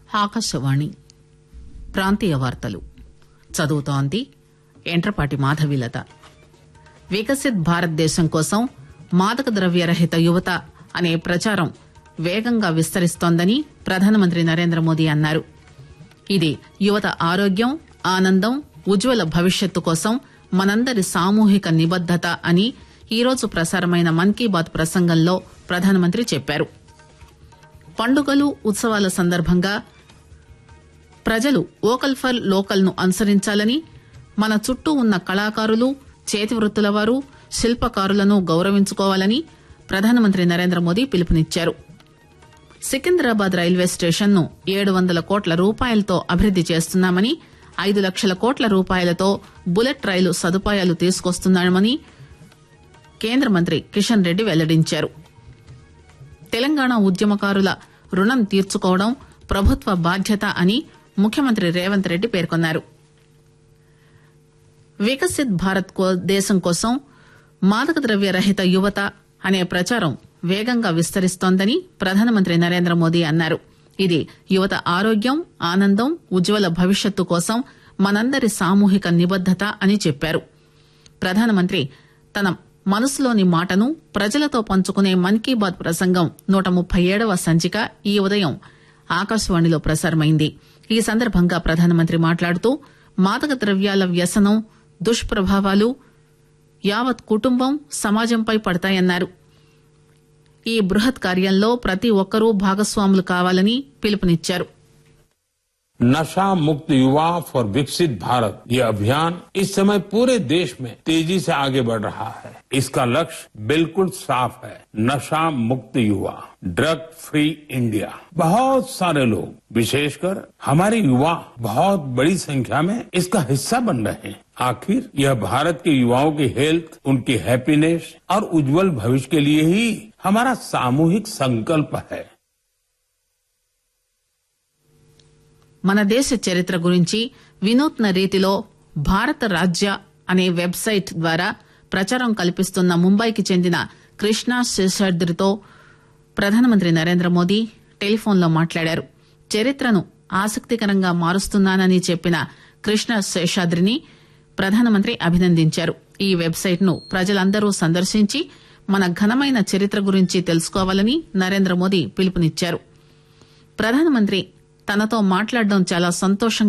ఆకాశవాణి ప్రాంతీయ వార్తలు చదువుతోంది ఎంట్రపాటి మాధవీలత వికసిత్ భారతదేశం కోసం మాదక ద్రవ్య రహిత యువత అనే ప్రచారం వేగంగా విస్తరిస్తోందని ప్రధానమంత్రి నరేంద్ర మోదీ అన్నారు ఇది యువత ఆరోగ్యం ఆనందం ఉజ్వల భవిష్యత్తు కోసం మనందరి సామూహిక నిబద్దత అని ఈరోజు ప్రసారమైన మన్ కీ బాత్ ప్రసంగంలో ప్రధానమంత్రి చెప్పారు పండుగలు ఉత్సవాల సందర్భంగా ప్రజలు వోకల్ ఫర్ లోకల్ ను అనుసరించాలని మన చుట్టూ ఉన్న కళాకారులు చేతి వృత్తుల వారు శిల్పకారులను గౌరవించుకోవాలని ప్రధానమంత్రి నరేంద్ర మోదీ పిలుపునిచ్చారు సికింద్రాబాద్ రైల్వే స్టేషన్ ను ఏడు వందల కోట్ల రూపాయలతో అభివృద్ది చేస్తున్నామని ఐదు లక్షల కోట్ల రూపాయలతో బుల్లెట్ రైలు సదుపాయాలు తీసుకొస్తున్నామని కేంద్ర మంత్రి కిషన్ రెడ్డి వెల్లడించారు తెలంగాణ ఉద్యమకారుల రుణం తీర్చుకోవడం ప్రభుత్వ బాధ్యత అని ముఖ్యమంత్రి రేవంత్ రెడ్డి పేర్కొన్నారు వికసిత్ భారత్ కో- దేశం కోసం మాదక ద్రవ్య రహిత యువత అనే ప్రచారం వేగంగా విస్తరిస్తోందని ప్రధానమంత్రి నరేంద్ర మోదీ అన్నారు ఇది యువత ఆరోగ్యం ఆనందం ఉజ్వల భవిష్యత్తు కోసం మనందరి సామూహిక నిబద్దత అని చెప్పారు ప్రధానమంత్రి తన మనసులోని మాటను ప్రజలతో పంచుకునే మన్ కీ బాత్ ప్రసంగం నూట ముప్పై ఏడవ సంచిక ఈ ఉదయం ఆకాశవాణిలో ప్రసారమైంది ఈ సందర్భంగా ప్రధానమంత్రి మాట్లాడుతూ మాదక ద్రవ్యాల వ్యసనం దుష్ప్రభావాలు యావత్ కుటుంబం సమాజంపై పడతాయన్నారు ఈ బృహత్ కార్యంలో ప్రతి ఒక్కరూ భాగస్వాములు కావాలని పిలుపునిచ్చారు नशा मुक्त युवा फॉर विकसित भारत ये अभियान इस समय पूरे देश में तेजी से आगे बढ़ रहा है इसका लक्ष्य बिल्कुल साफ है नशा मुक्त युवा ड्रग फ्री इंडिया बहुत सारे लोग विशेषकर हमारे युवा बहुत बड़ी संख्या में इसका हिस्सा बन रहे हैं आखिर यह भारत के युवाओं की हेल्थ उनकी हैप्पीनेस और उज्जवल भविष्य के लिए ही हमारा सामूहिक संकल्प है మన దేశ చరిత్ర గురించి వినూత్న రీతిలో భారత రాజ్య అనే వెబ్సైట్ ద్వారా ప్రచారం కల్పిస్తున్న ముంబైకి చెందిన కృష్ణా శేషాద్రితో ప్రధానమంత్రి నరేంద్ర మోదీ టెలిఫోన్లో మాట్లాడారు చరిత్రను ఆసక్తికరంగా మారుస్తున్నానని చెప్పిన కృష్ణ శేషాద్రిని ప్రధానమంత్రి అభినందించారు ఈ వెబ్సైట్ ను ప్రజలందరూ సందర్శించి మన ఘనమైన చరిత్ర గురించి తెలుసుకోవాలని నరేంద్ర మోదీ పిలుపునిచ్చారు ప్రధానమంత్రి తనతో మాట్లాడడం చాలా సంతోషంగా